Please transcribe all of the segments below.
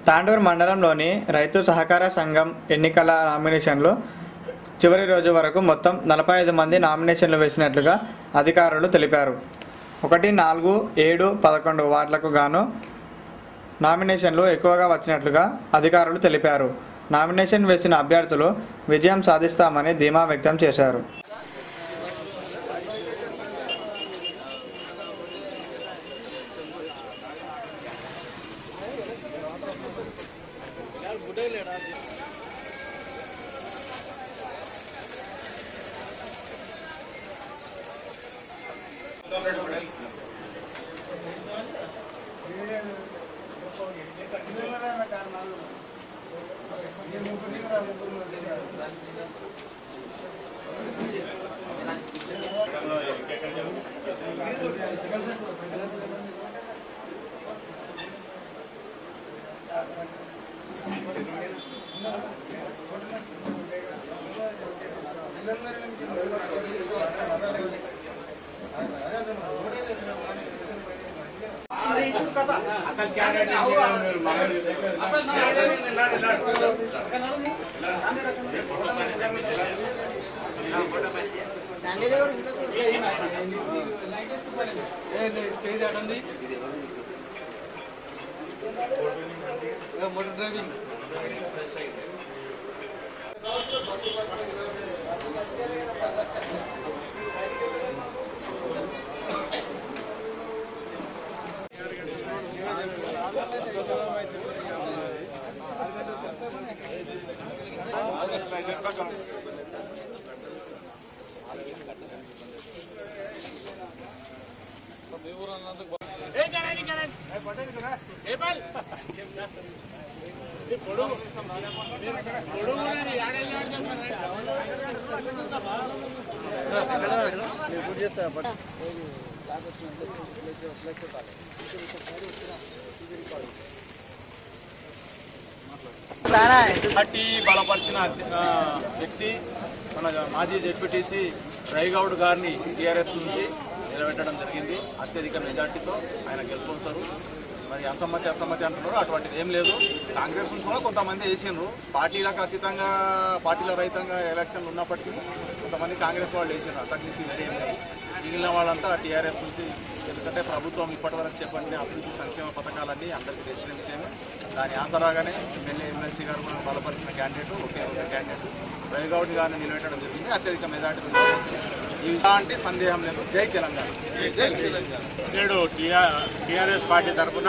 తాండూరు మండలంలోని రైతు సహకార సంఘం ఎన్నికల నామినేషన్లు చివరి రోజు వరకు మొత్తం నలభై ఐదు మంది నామినేషన్లు వేసినట్లుగా అధికారులు తెలిపారు ఒకటి నాలుగు ఏడు పదకొండు వార్డులకు గాను నామినేషన్లు ఎక్కువగా వచ్చినట్లుగా అధికారులు తెలిపారు నామినేషన్ వేసిన అభ్యర్థులు విజయం సాధిస్తామని ధీమా వ్యక్తం చేశారు మోటార్ డ్రైవింగ్ పార్టీ బలపరిచిన ఆ, వ్యక్తి మన మాజీ జెడ్పీటీసీ రైగౌడ్ గారిని టీఆర్ఎస్ నుంచి నిలబెట్టడం జరిగింది అత్యధిక మెజార్టీతో ఆయన గెలుపొందుతారు మరి అసమ్మతి అసమ్మతి అంటున్నారు అటువంటిది ఏం లేదు కాంగ్రెస్ నుంచి కూడా కొంతమంది వేసిండ్రు పార్టీలకు అతీతంగా పార్టీల రహితంగా ఎలక్షన్లు ఉన్నప్పటికీ కొంతమంది కాంగ్రెస్ వాళ్ళు వేసిండ్రు అక్కడి నుంచి వేరే ఏం లేదు మిగిలిన వాళ్ళంతా టీఆర్ఎస్ నుంచి ఎందుకంటే ప్రభుత్వం ఇప్పటివరకు చెప్పండి అభివృద్ధి సంక్షేమ పథకాలన్నీ అందరికీ తెలిసిన విషయమే దాని ఆసరాగానే ఎమ్మెల్యే ఎమ్మెల్సీ గారు మనం బలపరిచిన క్యాండిడేట్ ఒకే ఒక క్యాండిడేట్ రైగౌడ్ గారిని నిలబెట్టడం జరిగింది అత్యధిక మెజార్టీ ఇలాంటి సందేహం లేదు జై తెలంగాణ నేడు టీఆర్ఎస్ పార్టీ తరఫున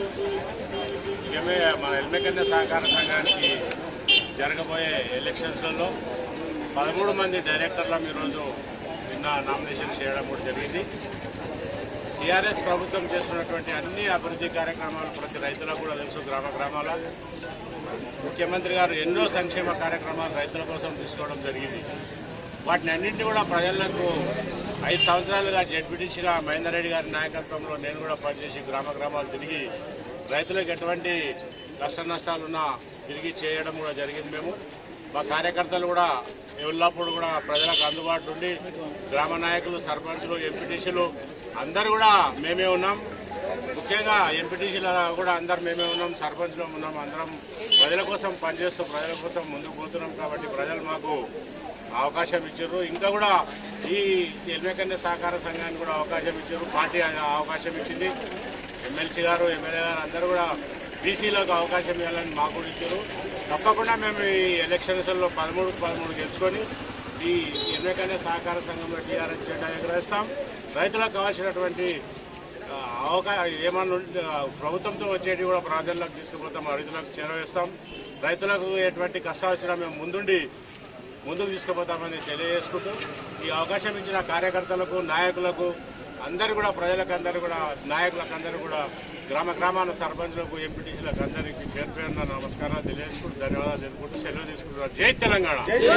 ఎంఏ మన ఎల్మెకన్య సహకార సంఘానికి జరగబోయే ఎలక్షన్స్లలో పదమూడు మంది డైరెక్టర్లను ఈరోజు నిన్న నామినేషన్ చేయడం కూడా జరిగింది టీఆర్ఎస్ ప్రభుత్వం చేస్తున్నటువంటి అన్ని అభివృద్ధి కార్యక్రమాలు ప్రతి రైతులకు కూడా తెలుసు గ్రామ గ్రామాల ముఖ్యమంత్రి గారు ఎన్నో సంక్షేమ కార్యక్రమాలు రైతుల కోసం తీసుకోవడం జరిగింది వాటిని అన్నింటినీ కూడా ప్రజలకు ఐదు సంవత్సరాలుగా జడ్పీటీసీగా మహేందర్ రెడ్డి గారి నాయకత్వంలో నేను కూడా పనిచేసి గ్రామ గ్రామాలు తిరిగి రైతులకు ఎటువంటి కష్ట నష్టాలున్నా తిరిగి చేయడం కూడా జరిగింది మేము మా కార్యకర్తలు కూడా ఎల్లప్పుడు కూడా ప్రజలకు అందుబాటు ఉండి గ్రామ నాయకులు సర్పంచులు ఎంపీటీసీలు అందరూ కూడా మేమే ఉన్నాం ముఖ్యంగా ఎంపీటీసీల కూడా అందరు మేమే ఉన్నాం సర్పంచ్లో ఉన్నాం అందరం ప్రజల కోసం పనిచేస్తూ ప్రజల కోసం ముందుకు పోతున్నాం కాబట్టి ప్రజలు మాకు అవకాశం ఇచ్చారు ఇంకా కూడా ఈ ఎల్మేకన్య సహకార సంఘానికి కూడా అవకాశం ఇచ్చారు పార్టీ అవకాశం ఇచ్చింది ఎమ్మెల్సీ గారు ఎమ్మెల్యే గారు అందరూ కూడా బీసీలకు అవకాశం ఇవ్వాలని మాకు కూడా ఇచ్చారు తప్పకుండా మేము ఈ ఎలక్షన్స్లో పదమూడు పదమూడు గెలుచుకొని ఈ ఎన్నికనే సహకార సంఘంలో టీఆర్ఎస్ జెండా ఎగరేస్తాం రైతులకు కావాల్సినటువంటి ఆ, అవకాశం ఏమన్నా ఉంటే, ఆ, ప్రభుత్వంతో వచ్చేటి కూడా ప్రజల్లోకి తీసుకుపోతాం రైతులకు చేరవేస్తాం రైతులకు ఎటువంటి కష్టాలు వచ్చినా మేము ముందుండి ముందుకు తీసుకుపోతామని తెలియజేసుకుంటూ ఈ అవకాశం ఇచ్చిన కార్యకర్తలకు నాయకులకు అందరూ కూడా ప్రజలకు అందరూ కూడా నాయకులకు అందరూ కూడా గ్రామ గ్రామాల సర్పంచులకు ఎంపీటీసీలకు అందరికీ పేరు పేరున నమస్కారాలు తెలియజేసుకుంటూ ధన్యవాదాలు తెలుపుకుంటూ సెలవు తీసుకుంటున్నారు జై తెలంగాణ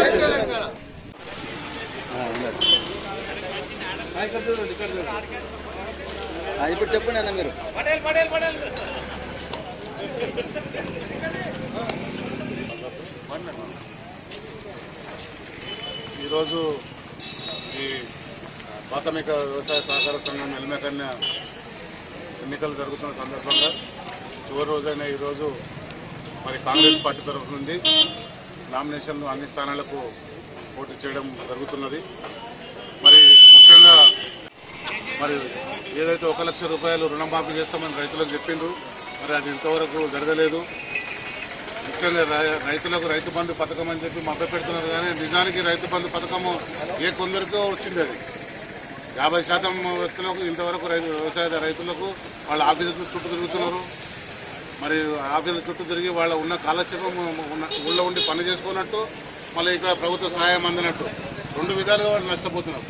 ఇప్పుడు చెప్పండి అన్న మీరు ఈరోజు ఈ ప్రాథమిక వ్యవసాయ సహకార సంఘం ఎలిమకన్య ఎన్నికలు జరుగుతున్న సందర్భంగా చివరి రోజైన ఈరోజు మరి కాంగ్రెస్ పార్టీ తరఫు నుండి నామినేషన్లు అన్ని స్థానాలకు పోటీ చేయడం జరుగుతున్నది మరి ముఖ్యంగా మరి ఏదైతే ఒక లక్ష రూపాయలు రుణమాఫీ చేస్తామని రైతులకు చెప్పిండ్రు మరి అది ఇంతవరకు జరగలేదు ముఖ్యంగా రై- రైతులకు రైతు బంధు పథకం అని చెప్పి మభ్య పెడుతున్నారు కానీ నిజానికి రైతు బంధు పథకము ఏ కొందరికో వచ్చింది అది యాభై శాతం వ్యక్తులకు ఇంతవరకు రైతు వ్యవసాయ రైతులకు వాళ్ళ ఆఫీసులు చుట్టూ తిరుగుతున్నారు మరి ఆఫీసుల చుట్టూ తిరిగి వాళ్ళ ఉన్న కాలక్షేపం ఉన్న ఊళ్ళో ఉండి పని చేసుకున్నట్టు మళ్ళీ ఇక్కడ ప్రభుత్వ సహాయం అందినట్టు రెండు విధాలుగా వాళ్ళు నష్టపోతున్నారు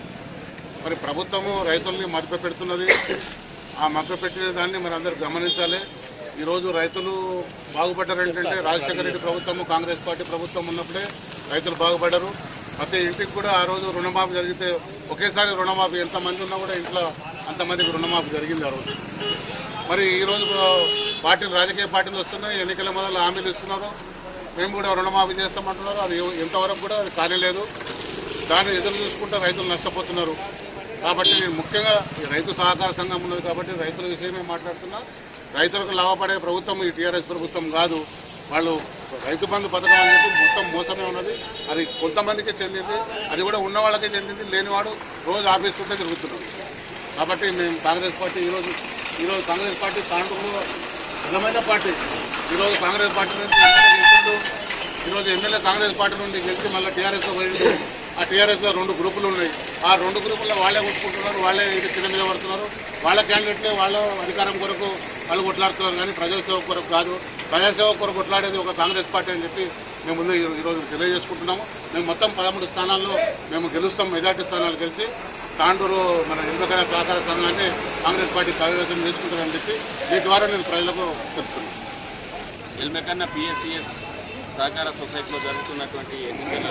మరి ప్రభుత్వము రైతుల్ని మభ్య పెడుతున్నది ఆ మభ్య పెట్టిన దాన్ని మరి అందరూ గమనించాలి ఈరోజు రైతులు బాగుపడ్డారు ఏంటంటే రాజశేఖర రెడ్డి ప్రభుత్వము కాంగ్రెస్ పార్టీ ప్రభుత్వం ఉన్నప్పుడే రైతులు బాగుపడ్డారు ప్రతి ఇంటికి కూడా ఆ రోజు రుణమాఫీ జరిగితే ఒకేసారి రుణమాఫీ ఎంతమంది ఉన్నా కూడా ఇంట్లో అంతమందికి రుణమాఫీ జరిగింది ఆ రోజు మరి ఈ రోజు పార్టీలు రాజకీయ పార్టీలు వస్తున్నాయి ఎన్నికల మొదలు హామీలు ఇస్తున్నారు మేము కూడా రుణమాఫీ చేస్తామంటున్నారు అది ఎంతవరకు కూడా అది కాలేదు దాన్ని ఎదురు చూసుకుంటే రైతులు నష్టపోతున్నారు కాబట్టి నేను ముఖ్యంగా ఈ రైతు సహకార సంఘం ఉన్నది కాబట్టి రైతుల విషయమే మాట్లాడుతున్నా రైతులకు లాభపడే ప్రభుత్వం ఈ టీఆర్ఎస్ ప్రభుత్వం కాదు వాళ్ళు రైతు బంధు పథకం అని చెప్పి మొత్తం మోసమే ఉన్నది అది కొంతమందికే చెందింది అది కూడా ఉన్న వాళ్ళకే చెందింది లేనివాడు రోజు ఆఫీస్ చుట్టే తిరుగుతున్నాడు కాబట్టి మేము కాంగ్రెస్ పార్టీ ఈరోజు ఈరోజు కాంగ్రెస్ పార్టీ తాండూరులో బలమైన పార్టీ ఈరోజు కాంగ్రెస్ పార్టీ నుంచి ఎమ్మెల్యే గెలిచిండు ఈరోజు ఎమ్మెల్యే కాంగ్రెస్ పార్టీ నుండి గెలిచి మళ్ళీ టీఆర్ఎస్లో పోయిండు ఆ టీఆర్ఎస్లో రెండు గ్రూపులు ఉన్నాయి ఆ రెండు గ్రూపుల్లో వాళ్ళే కొట్టుకుంటున్నారు వాళ్ళే ఇది కింద మీద పడుతున్నారు వాళ్ళ క్యాండిడేట్లే వాళ్ళ అధికారం కొరకు వాళ్ళు కొట్లాడుతున్నారు కానీ ప్రజాసేవ కొరకు కాదు ప్రజాసేవ కొరకు కొట్లాడేది ఒక కాంగ్రెస్ పార్టీ అని చెప్పి మేము ముందు ఈ- ఈరోజు తెలియజేసుకుంటున్నాము మేము మొత్తం పదమూడు స్థానాల్లో మేము గెలుస్తాం మెజార్టీ స్థానాలు గెలిచి తాండూరు మన ఎన్నికల సహకార సంఘాన్ని కాంగ్రెస్ పార్టీ కైవసం చేసుకుంటుందని చెప్పి మీ ద్వారా నేను ప్రజలకు చెప్తున్నాను ఎల్మెకన్న పిఎస్సిఎస్ సహకార సొసైటీలో జరుగుతున్నటువంటి ఎన్నికల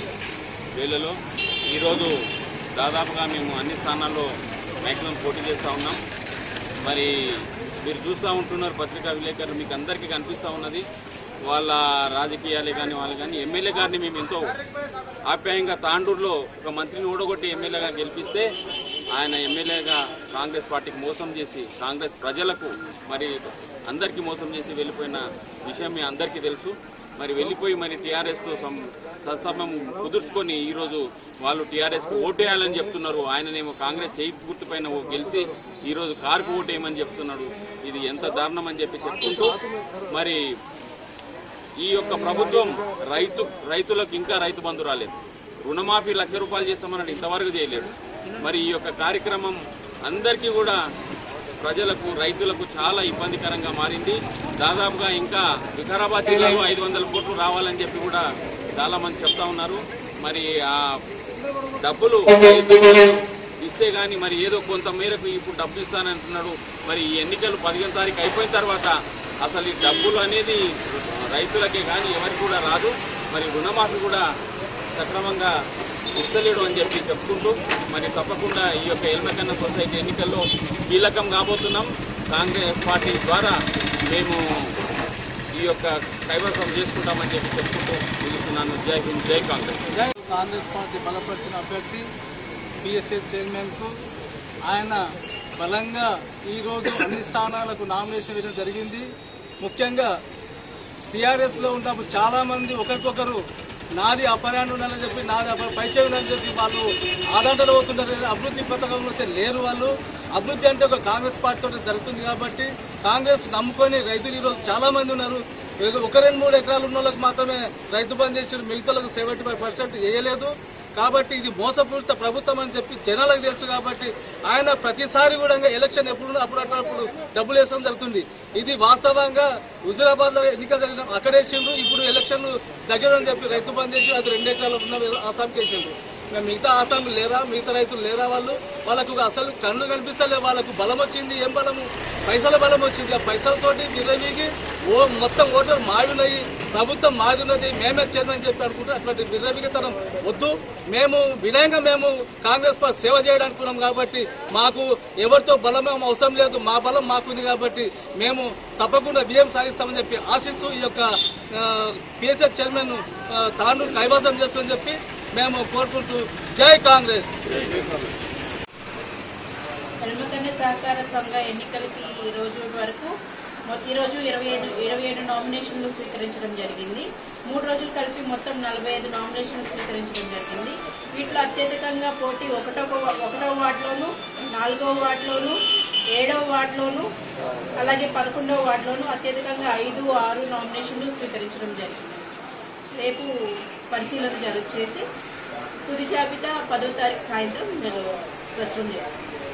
వేళలో ఈరోజు దాదాపుగా మేము అన్ని స్థానాల్లో మ్యాక్సిమం పోటీ చేస్తూ ఉన్నాం మరి మీరు చూస్తూ ఉంటున్నారు పత్రికా విలేకరులు మీకు అందరికీ కనిపిస్తూ ఉన్నది వాళ్ళ రాజకీయాలే కానీ వాళ్ళు కానీ ఎమ్మెల్యే గారిని మేము ఎంతో ఆప్యాయంగా తాండూరులో ఒక మంత్రిని ఓడగొట్టి ఎమ్మెల్యేగా గెలిపిస్తే ఆయన ఎమ్మెల్యేగా కాంగ్రెస్ పార్టీకి మోసం చేసి కాంగ్రెస్ ప్రజలకు మరి అందరికీ మోసం చేసి వెళ్ళిపోయిన విషయం మీ అందరికీ తెలుసు మరి వెళ్ళిపోయి మరి టీఆర్ఎస్తో సత్సమం కుదుర్చుకొని ఈరోజు వాళ్ళు టీఆర్ఎస్కి ఓటేయాలని చెప్తున్నారు ఆయననేమో కాంగ్రెస్ చేయి గుర్తుపైన ఓ గెలిచి ఈరోజు కారుకు ఓటేయమని చెప్తున్నాడు ఇది ఎంత దారుణం అని చెప్పి చెప్పుకుంటూ మరి ఈ యొక్క ప్రభుత్వం రైతు రైతులకు ఇంకా రైతు బంధు రాలేదు రుణమాఫీ లక్ష రూపాయలు చేస్తామన్నాడు ఇంతవరకు చేయలేడు మరి ఈ యొక్క కార్యక్రమం అందరికీ కూడా ప్రజలకు రైతులకు చాలా ఇబ్బందికరంగా మారింది దాదాపుగా ఇంకా వికారాబాద్ జిల్లాలో ఐదు వందల కోట్లు రావాలని చెప్పి కూడా చాలా మంది చెప్తా ఉన్నారు మరి ఆ డబ్బులు ఇస్తే గానీ మరి ఏదో కొంత మేరకు ఇప్పుడు డబ్బు ఇస్తానంటున్నాడు మరి ఈ ఎన్నికలు పదిహేను తారీఖు అయిపోయిన తర్వాత అసలు ఈ డబ్బులు అనేది రైతులకే కానీ ఎవరికి కూడా రాదు మరి రుణమాఫీ కూడా సక్రమంగా ఇస్తలేడు అని చెప్పి చెప్పుకుంటూ మరి తప్పకుండా ఈ యొక్క ఎల్మకన్న సొసైటీ ఎన్నికల్లో కీలకం కాబోతున్నాం కాంగ్రెస్ పార్టీ ద్వారా మేము ఈ యొక్క కైవసం చేసుకుంటామని చెప్పి చెప్పుకుంటూ నిలుస్తున్నాను జై హింద్ జై కాంగ్రెస్ కాంగ్రెస్ పార్టీ బలపరిచిన అభ్యర్థి పిఎస్ఎస్ చైర్మన్కు ఆయన బలంగా ఈరోజు అన్ని స్థానాలకు నామినేషన్ వేయడం జరిగింది ముఖ్యంగా టీఆర్ఎస్లో ఉన్నప్పుడు చాలామంది ఒకరికొకరు నాది అపరాన్ని ఉండాలని చెప్పి నాది అపర పైచే ఉందని చెప్పి వాళ్ళు ఆదంటలు అవుతున్నారు కానీ అభివృద్ధి పథకంలో అయితే లేరు వాళ్ళు అభివృద్ధి అంటే ఒక కాంగ్రెస్ పార్టీతో జరుగుతుంది కాబట్టి కాంగ్రెస్ నమ్ముకొని రైతులు ఈరోజు చాలా మంది ఉన్నారు ఒక రెండు మూడు ఎకరాలు ఉన్న వాళ్ళకి మాత్రమే రైతు బంధు చేసి మిగతాలకు సెవెంటీ ఫైవ్ పర్సెంట్ వేయలేదు కాబట్టి ఇది మోసపూరిత ప్రభుత్వం అని చెప్పి జనాలకు తెలుసు కాబట్టి ఆయన ప్రతిసారి కూడా ఎలక్షన్ ఎప్పుడు అప్పుడు అప్పుడు డబ్బులు వేసడం జరుగుతుంది ఇది వాస్తవంగా హుజురాబాద్ లో ఎన్నికలు జరిగిన అక్కడేసిండ్రు ఇప్పుడు ఎలక్షన్ దగ్గర అని చెప్పి రైతు బంద్ చేసి అది రెండు ఎకరాలు ఉన్న ఆసాంకి వేసిండ్రు మేము మిగతా ఆసాములు లేరా మిగతా రైతులు లేరా వాళ్ళు వాళ్ళకు అసలు కళ్ళు కనిపిస్తలే వాళ్ళకు బలం వచ్చింది ఏం బలము పైసల బలం వచ్చింది ఆ పైసలతోటి విర్రవీగి ఓ మొత్తం ఓటర్ మావినయి ప్రభుత్వం మాది ఉన్నది మేమే చైర్మన్ చెప్పి అనుకుంటే అట్లాంటి విర్రవీగతనం వద్దు మేము వినయంగా మేము కాంగ్రెస్ పార్టీ సేవ చేయడానికి ఉన్నాం కాబట్టి మాకు ఎవరితో బలం ఏం అవసరం లేదు మా బలం మాకుంది కాబట్టి మేము తప్పకుండా విజయం సాధిస్తామని చెప్పి ఆశిస్తూ ఈ యొక్క పిఎస్ఎస్ చైర్మన్ తాండూరు కైవాసం చేస్తుందని చెప్పి మేము కోరుకుంటూ జై కాంగ్రెస్ ఎల్మకన్య సహకార సంఘ ఎన్నికలకి ఈ రోజు వరకు మొ- ఈరోజు ఇరవై ఐదు ఇరవై ఏడు నామినేషన్లు స్వీకరించడం జరిగింది మూడు రోజులు కలిపి మొత్తం నలభై ఐదు నామినేషన్లు స్వీకరించడం జరిగింది వీటిలో అత్యధికంగా పోటీ ఒకటో ఒకటో వార్డులోను నాలుగవ వార్డులోను ఏడవ వార్డులోను అలాగే పదకొండవ వార్డులోను అత్యధికంగా ఐదు ఆరు నామినేషన్లు స్వీకరించడం జరిగింది రేపు పరిశీలన జరుగు చేసి తుది జాబితా పదో తారీఖు సాయంత్రం మేము ప్రచురణ చేస్తాం